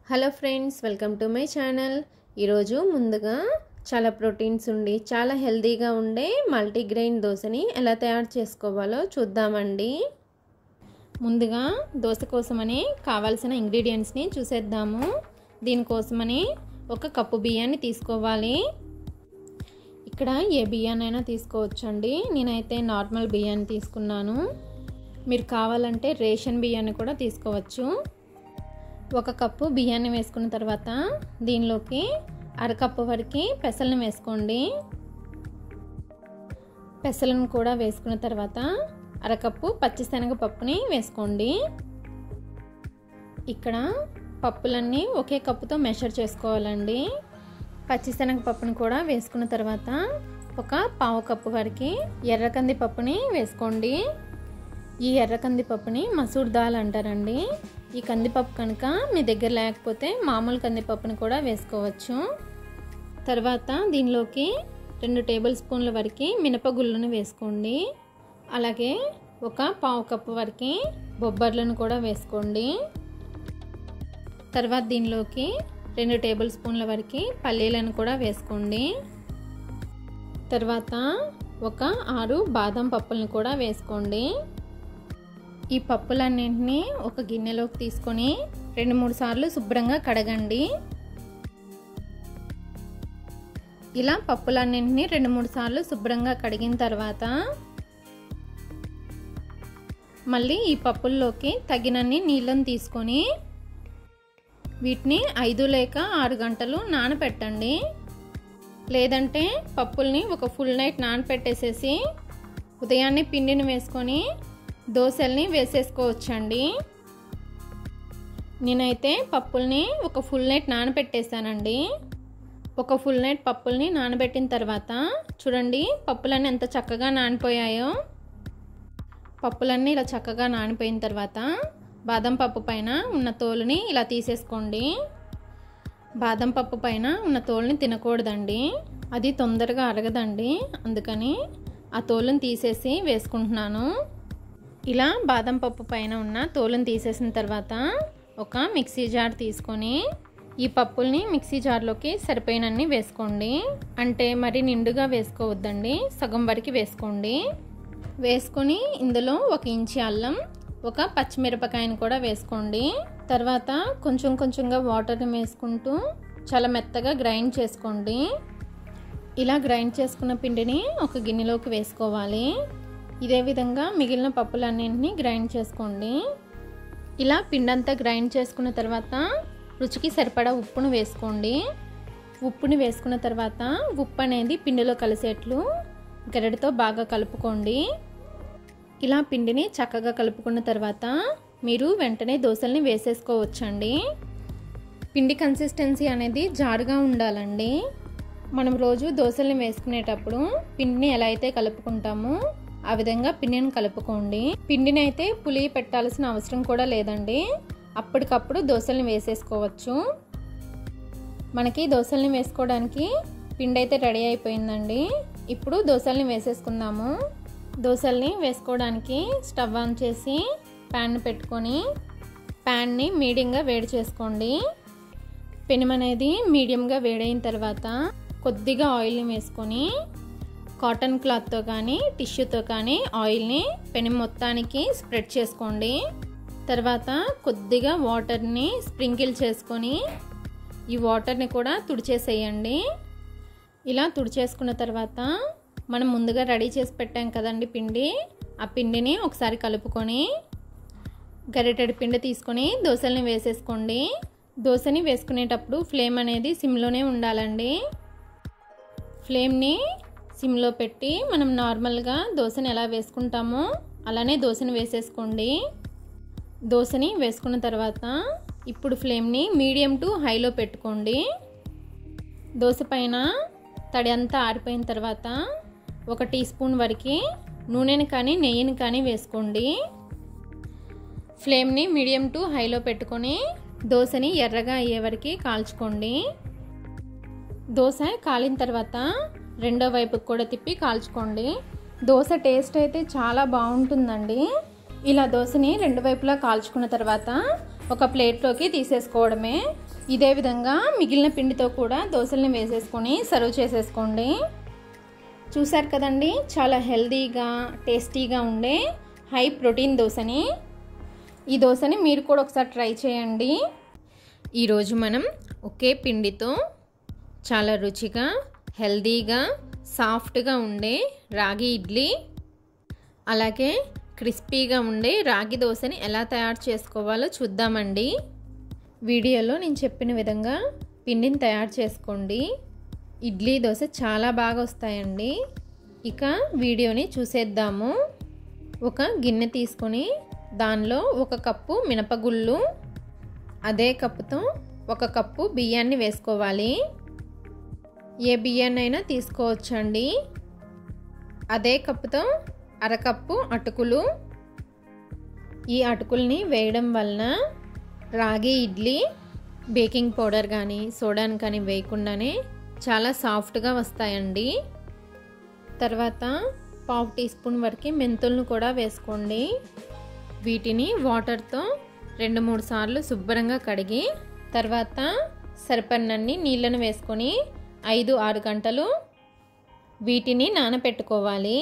hello friends welcome to my channel ఈరోజు ముందుగా చాలా ప్రోటీన్స్ ఉండి చాలా హెల్తీగా ఉండే మల్టీగ్రెయిన్ దోశని ఎలా తయారు చేసుకోవాలో చూద్దామండి ముందుగా దోశ కోసమని కావాల్సిన ఇంగ్రీడియంట్స్ని చూసేద్దాము దీనికోసమని ఒక కప్పు బియ్యాన్ని తీసుకోవాలి ఇక్కడ ఏ బియ్యాన్నైనా తీసుకోవచ్చండి నేనైతే నార్మల్ బియ్యాన్ని తీసుకున్నాను మీరు కావాలంటే రేషన్ బియ్యాన్ని కూడా తీసుకోవచ్చు ఒక కప్పు బియ్యాన్ని వేసుకున్న తర్వాత దీనిలోకి అరకప్పు వరకు పెసలను వేసుకోండి పెసలను కూడా వేసుకున్న తర్వాత అరకప్పు పచ్చిశనగ పప్పుని వేసుకోండి ఇక్కడ పప్పులన్నీ ఒకే కప్పుతో మెషర్ చేసుకోవాలండి పచ్చిశనగ పప్పుని కూడా వేసుకున్న తర్వాత ఒక పావు కప్పు వరకు ఎర్రకంది పప్పుని వేసుకోండి ఈ ఎర్ర కందిపప్పుని మసూర్ దాల్ అంటారండి ఈ కందిపప్పు కనుక మీ దగ్గర లేకపోతే మామూలు కందిపప్పుని కూడా వేసుకోవచ్చు తర్వాత దీనిలోకి రెండు టేబుల్ స్పూన్ల వరకు మినపగుళ్ళను వేసుకోండి అలాగే ఒక పావు కప్పు వరకు బొబ్బర్లను కూడా వేసుకోండి తర్వాత దీనిలోకి రెండు టేబుల్ స్పూన్ల వరకు పల్లీలను కూడా వేసుకోండి తర్వాత ఒక ఆరు బాదం పప్పులను కూడా వేసుకోండి ఈ పప్పులన్నింటినీ ఒక గిన్నెలోకి తీసుకొని రెండు మూడు సార్లు శుభ్రంగా కడగండి ఇలా పప్పులన్నింటినీ రెండు మూడు సార్లు శుభ్రంగా కడిగిన తర్వాత మళ్ళీ ఈ పప్పుల్లోకి తగినన్ని నీళ్ళని తీసుకొని వీటిని ఐదు లేక ఆరు గంటలు నానబెట్టండి లేదంటే పప్పుల్ని ఒక ఫుల్ నైట్ నానపెట్టేసేసి ఉదయాన్నే పిండిని వేసుకొని దోశల్ని వేసేసుకోవచ్చండి నేనైతే పప్పుల్ని ఒక ఫుల్ నైట్ నానబెట్టేశానండి ఒక ఫుల్ నైట్ పప్పుల్ని నానబెట్టిన తర్వాత చూడండి పప్పులన్నీ ఎంత చక్కగా నానిపోయాయో పప్పులన్నీ ఇలా చక్కగా నానిపోయిన తర్వాత బాదం పప్పు పైన ఉన్న తోలుని ఇలా తీసేసుకోండి బాదం పప్పు పైన ఉన్న తోలుని తినకూడదండి అది తొందరగా అరగదండి అందుకని ఆ తోలుని తీసేసి వేసుకుంటున్నాను ఇలా బాదం పప్పు పైన ఉన్న తోలుని తీసేసిన తర్వాత ఒక మిక్సీ జార్ తీసుకొని ఈ పప్పుల్ని మిక్సీ జార్లోకి సరిపోయినన్ని వేసుకోండి అంటే మరి నిండుగా వేసుకోవద్దండి సగం వరకు వేసుకోండి వేసుకొని ఇందులో ఒక ఇంచి అల్లం ఒక పచ్చిమిరపకాయని కూడా వేసుకోండి తర్వాత కొంచెం కొంచెంగా వాటర్ని వేసుకుంటూ చాలా మెత్తగా గ్రైండ్ చేసుకోండి ఇలా గ్రైండ్ చేసుకున్న పిండిని ఒక గిన్నెలోకి వేసుకోవాలి ఇదే విధంగా మిగిలిన పప్పులన్నింటినీ గ్రైండ్ చేసుకోండి ఇలా పిండంతా గ్రైండ్ చేసుకున్న తర్వాత రుచికి సరిపడా ఉప్పును వేసుకోండి ఉప్పుని వేసుకున్న తర్వాత ఉప్పు అనేది పిండిలో కలిసేట్లు గరిటతో బాగా కలుపుకోండి ఇలా పిండిని చక్కగా కలుపుకున్న తర్వాత మీరు వెంటనే దోశల్ని వేసేసుకోవచ్చండి పిండి కన్సిస్టెన్సీ అనేది జారుగా ఉండాలండి మనం రోజు దోశల్ని వేసుకునేటప్పుడు పిండిని ఎలా అయితే కలుపుకుంటామో ఆ విధంగా పిండిని కలుపుకోండి పిండిని అయితే పులి పెట్టాల్సిన అవసరం కూడా లేదండి అప్పటికప్పుడు దోశల్ని వేసేసుకోవచ్చు మనకి దోశల్ని వేసుకోవడానికి పిండి అయితే రెడీ అయిపోయిందండి ఇప్పుడు దోశల్ని వేసేసుకుందాము దోశల్ని వేసుకోవడానికి స్టవ్ ఆన్ చేసి ప్యాన్ పెట్టుకొని ప్యాన్ని మీడియంగా వేడి చేసుకోండి పెనం అనేది మీడియంగా వేడైన తర్వాత కొద్దిగా ఆయిల్ని వేసుకొని కాటన్ క్లాత్తో కానీ టిష్యూతో కానీ ఆయిల్ని పెనం మొత్తానికి స్ప్రెడ్ చేసుకోండి తర్వాత కొద్దిగా వాటర్ని స్ప్రింకిల్ చేసుకొని ఈ వాటర్ని కూడా తుడిచేసేయండి ఇలా తుడిచేసుకున్న తర్వాత మనం ముందుగా రెడీ చేసి పెట్టాం కదండి పిండి ఆ పిండిని ఒకసారి కలుపుకొని గరిటెడు పిండి తీసుకొని దోశల్ని వేసేసుకోండి దోశని వేసుకునేటప్పుడు ఫ్లేమ్ అనేది సిమ్లోనే ఉండాలండి ఫ్లేమ్ని సిమ్లో పెట్టి మనం నార్మల్గా దోశని ఎలా వేసుకుంటామో అలానే దోశని వేసేసుకోండి దోశని వేసుకున్న తర్వాత ఇప్పుడు ఫ్లేమ్ని మీడియం టు హైలో పెట్టుకోండి దోశ పైన తడి అంతా ఆరిపోయిన తర్వాత ఒక టీ స్పూన్ వరకు నూనెని కానీ నెయ్యిని కానీ వేసుకోండి ఫ్లేమ్ని మీడియం టు హైలో పెట్టుకొని దోశని ఎర్రగా అయ్యే వరకు కాల్చుకోండి దోశ కాలిన తర్వాత రెండో వైపుకి కూడా తిప్పి కాల్చుకోండి దోశ టేస్ట్ అయితే చాలా బాగుంటుందండి ఇలా దోశని రెండు వైపులా కాల్చుకున్న తర్వాత ఒక ప్లేట్లోకి తీసేసుకోవడమే ఇదే విధంగా మిగిలిన పిండితో కూడా దోశల్ని వేసేసుకొని సర్వ్ చేసేసుకోండి చూసారు కదండి చాలా హెల్తీగా టేస్టీగా ఉండే హై ప్రోటీన్ దోశని ఈ దోశని మీరు కూడా ఒకసారి ట్రై చేయండి ఈరోజు మనం ఒకే పిండితో చాలా రుచిగా హెల్తీగా సాఫ్ట్గా ఉండే రాగి ఇడ్లీ అలాగే క్రిస్పీగా ఉండే రాగి దోశని ఎలా తయారు చేసుకోవాలో చూద్దామండి వీడియోలో నేను చెప్పిన విధంగా పిండిని తయారు చేసుకోండి ఇడ్లీ దోశ చాలా బాగా వస్తాయండి ఇక వీడియోని చూసేద్దాము ఒక గిన్నె తీసుకొని దానిలో ఒక కప్పు మినపగుళ్ళు అదే కప్పుతో ఒక కప్పు బియ్యాన్ని వేసుకోవాలి ఏ బియ్యాన్నైనా తీసుకోవచ్చండి అదే కప్పుతో అరకప్పు అటుకులు ఈ అటుకుల్ని వేయడం వలన రాగి ఇడ్లీ బేకింగ్ పౌడర్ కానీ సోడాని కానీ వేయకుండానే చాలా సాఫ్ట్గా వస్తాయండి తర్వాత పావు టీ స్పూన్ వరకు మెంతులను కూడా వేసుకోండి వీటిని వాటర్తో రెండు మూడు సార్లు శుభ్రంగా కడిగి తర్వాత సరిపడినన్ని నీళ్ళను వేసుకొని ఐదు ఆరు గంటలు వీటిని నానపెట్టుకోవాలి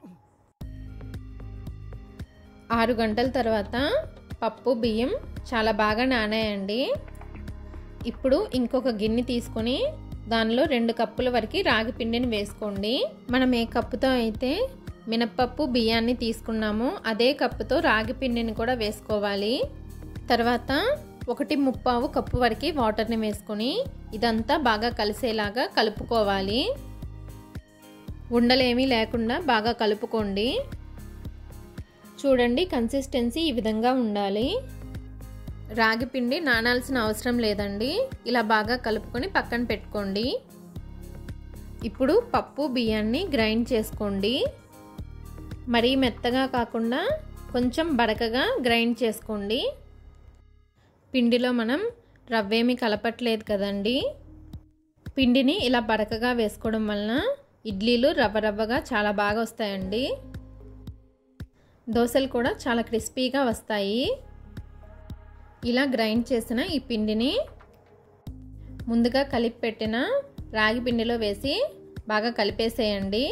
ఆరు గంటల తర్వాత పప్పు బియ్యం చాలా బాగా నానాయండి ఇప్పుడు ఇంకొక గిన్నె తీసుకొని దానిలో రెండు కప్పుల వరకు రాగి పిండిని వేసుకోండి మనం ఏ కప్పుతో అయితే మినప్పప్పు బియ్యాన్ని తీసుకున్నామో అదే కప్పుతో రాగి పిండిని కూడా వేసుకోవాలి తర్వాత ఒకటి ముప్పావు కప్పు వరకు వాటర్ని వేసుకొని ఇదంతా బాగా కలిసేలాగా కలుపుకోవాలి ఉండలేమీ లేకుండా బాగా కలుపుకోండి చూడండి కన్సిస్టెన్సీ ఈ విధంగా ఉండాలి రాగి పిండి నానాల్సిన అవసరం లేదండి ఇలా బాగా కలుపుకొని పక్కన పెట్టుకోండి ఇప్పుడు పప్పు బియ్యాన్ని గ్రైండ్ చేసుకోండి మరీ మెత్తగా కాకుండా కొంచెం బరకగా గ్రైండ్ చేసుకోండి పిండిలో మనం రవ్వేమీ కలపట్లేదు కదండి పిండిని ఇలా బరకగా వేసుకోవడం వలన ఇడ్లీలు రవ్వ రవ్వగా చాలా బాగా వస్తాయండి దోశలు కూడా చాలా క్రిస్పీగా వస్తాయి ఇలా గ్రైండ్ చేసిన ఈ పిండిని ముందుగా కలిపి పెట్టిన రాగి పిండిలో వేసి బాగా కలిపేసేయండి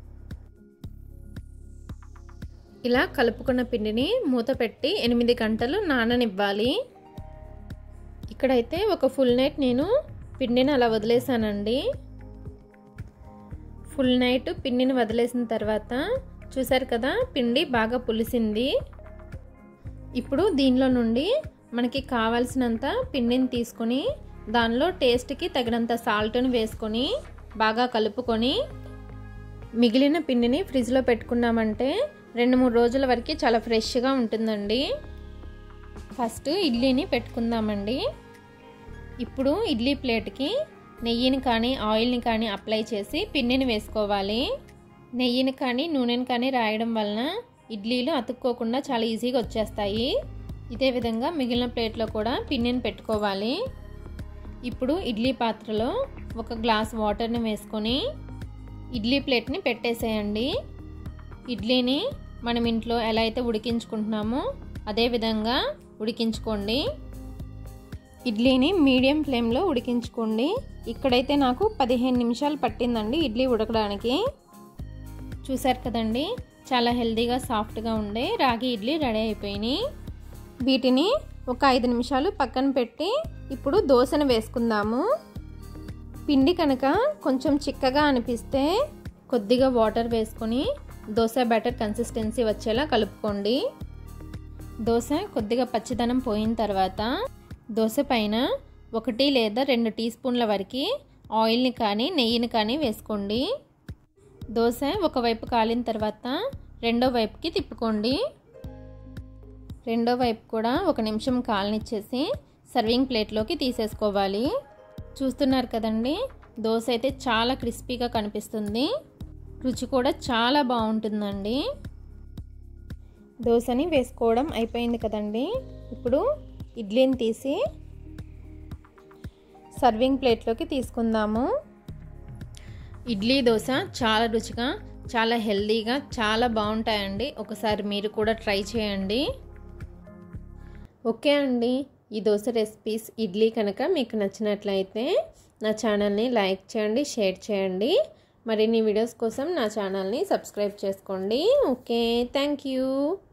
ఇలా కలుపుకున్న పిండిని మూత పెట్టి ఎనిమిది గంటలు నాననివ్వాలి ఇక్కడైతే ఒక ఫుల్ నైట్ నేను పిండిని అలా వదిలేసానండి ఫుల్ నైట్ పిండిని వదిలేసిన తర్వాత చూసారు కదా పిండి బాగా పులిసింది ఇప్పుడు దీనిలో నుండి మనకి కావాల్సినంత పిండిని తీసుకొని దానిలో టేస్ట్కి తగినంత సాల్ట్ని వేసుకొని బాగా కలుపుకొని మిగిలిన పిండిని ఫ్రిడ్జ్లో పెట్టుకున్నామంటే రెండు మూడు రోజుల వరకు చాలా ఫ్రెష్గా ఉంటుందండి ఫస్ట్ ఇడ్లీని పెట్టుకుందామండి ఇప్పుడు ఇడ్లీ ప్లేట్కి నెయ్యిని కానీ ఆయిల్ని కానీ అప్లై చేసి పిండిని వేసుకోవాలి నెయ్యిని కానీ నూనెని కానీ రాయడం వలన ఇడ్లీలు అతుక్కోకుండా చాలా ఈజీగా వచ్చేస్తాయి ఇదే విధంగా మిగిలిన ప్లేట్లో కూడా పిండిని పెట్టుకోవాలి ఇప్పుడు ఇడ్లీ పాత్రలో ఒక గ్లాస్ వాటర్ని వేసుకొని ఇడ్లీ ప్లేట్ని పెట్టేసేయండి ఇడ్లీని మనం ఇంట్లో ఎలా అయితే ఉడికించుకుంటున్నామో అదే విధంగా ఉడికించుకోండి ఇడ్లీని మీడియం ఫ్లేమ్లో ఉడికించుకోండి ఇక్కడైతే నాకు పదిహేను నిమిషాలు పట్టిందండి ఇడ్లీ ఉడకడానికి చూసారు కదండి చాలా హెల్తీగా సాఫ్ట్గా ఉండే రాగి ఇడ్లీ రెడీ అయిపోయినాయి వీటిని ఒక ఐదు నిమిషాలు పక్కన పెట్టి ఇప్పుడు దోశను వేసుకుందాము పిండి కనుక కొంచెం చిక్కగా అనిపిస్తే కొద్దిగా వాటర్ వేసుకొని దోశ బ్యాటర్ కన్సిస్టెన్సీ వచ్చేలా కలుపుకోండి దోశ కొద్దిగా పచ్చిదనం పోయిన తర్వాత దోశ పైన ఒకటి లేదా రెండు టీ స్పూన్ల వరకు ఆయిల్ని కానీ నెయ్యిని కానీ వేసుకోండి దోశ ఒకవైపు కాలిన తర్వాత రెండో వైపుకి తిప్పుకోండి రెండో వైపు కూడా ఒక నిమిషం కాలనిచ్చేసి సర్వింగ్ ప్లేట్లోకి తీసేసుకోవాలి చూస్తున్నారు కదండి దోశ అయితే చాలా క్రిస్పీగా కనిపిస్తుంది రుచి కూడా చాలా బాగుంటుందండి దోశని వేసుకోవడం అయిపోయింది కదండి ఇప్పుడు ఇడ్లీని తీసి సర్వింగ్ ప్లేట్లోకి తీసుకుందాము ఇడ్లీ దోశ చాలా రుచిగా చాలా హెల్తీగా చాలా బాగుంటాయండి ఒకసారి మీరు కూడా ట్రై చేయండి ఓకే అండి ఈ దోశ రెసిపీస్ ఇడ్లీ కనుక మీకు నచ్చినట్లయితే నా ఛానల్ని లైక్ చేయండి షేర్ చేయండి మరిన్ని వీడియోస్ కోసం నా ఛానల్ని సబ్స్క్రైబ్ చేసుకోండి ఓకే థ్యాంక్ యూ